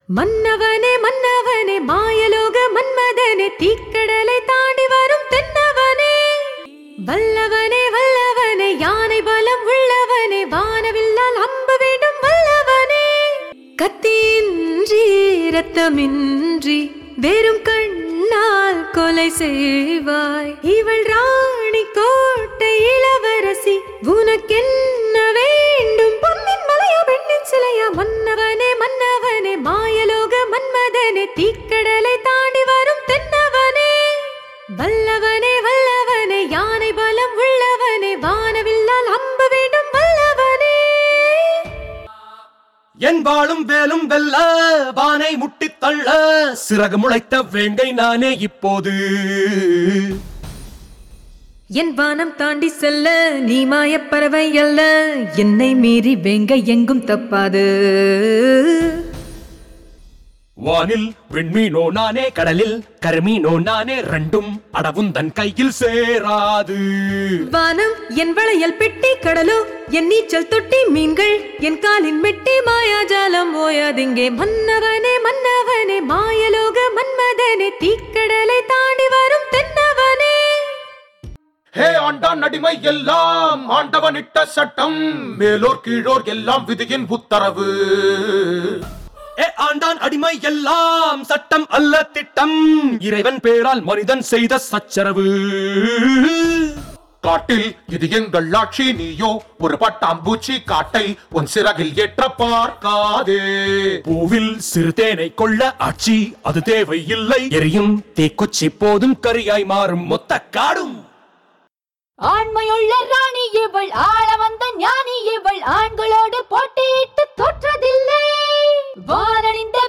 மன்னவனே மன்னவனே மாயலோக மன்மதனே தீக்கடலை தாண்டி வரும் தென்னவனே வல்லவனே வல்லவனே யானை பலம் உள்ளவனே வானவில்லால் அம்பு வேண்டும் வல்லவனே கத்தியின்றி ரத்தமின்றி வெறும் கண்ணால் கொலை செய்வாய் இவள் ராணி கோட்டை இளவரசி உனக்கென்ன வேண்டும் பொன்னின் மலையா பெண்ணின் சிலையா மன்னவனே மன்னவனே மாயலோக மன்மதனே தீக்கடலை தாண்டி வரும் தென்னவனே வல்லவனே வல்லவனே யானை பலம் உள்ளவனே வானவில்லால் அம்பு வேண்டும் வல்லவனே என் வாளும் வேலும் வெல்ல வானை முட்டித் தள்ள சிறகு முளைத்த வேங்கை நானே இப்போது என் வானம் தாண்டி செல்ல நீ மாயப் பறவை அல்ல என்னை மீறி வெங்க எங்கும் தப்பாது வானில் விண்மீனோ நானே கடலில் கருமீனோ நானே ரெண்டும் அடவும் தன் கையில் சேராது வானம் என் வளையல் பெட்டி கடலோ என் நீச்சல் தொட்டி மீன்கள் என் காலின் மெட்டி மாயாஜாலம் ஓயாதிங்கே மன்னவனே மன்னவனே மாயலோக மன்மதனே தீக்கடலை தாண்டி வரும் தென்னவனே ஹே ஆண்டான் அடிமை எல்லாம் ஆண்டவனிட்ட சட்டம் மேலோர் கீழோர் எல்லாம் விதியின் உத்தரவு ஏ ஆண்டான் அடிமை எல்லாம் சட்டம் அல்ல திட்டம் இறைவன் பேரால் மனிதன் செய்த சச்சரவு காட்டில் இது எங்கள் ஆட்சி நீயோ ஒரு பட்டாம்பூச்சி காட்டை உன் சிறகில் ஏற்ற பார்க்காதே பூவில் சிறுதேனை கொள்ள ஆட்சி அது தேவையில்லை எரியும் தீக்குச்சி போதும் கரியாய் மாறும் மொத்த காடும் ஆண்மையுள்ள ராணி இவள் ஆள வந்த ஞானி இவள் ஆண்களோடு போட்டியிட்டு தோற்றதில்லை வானணிந்த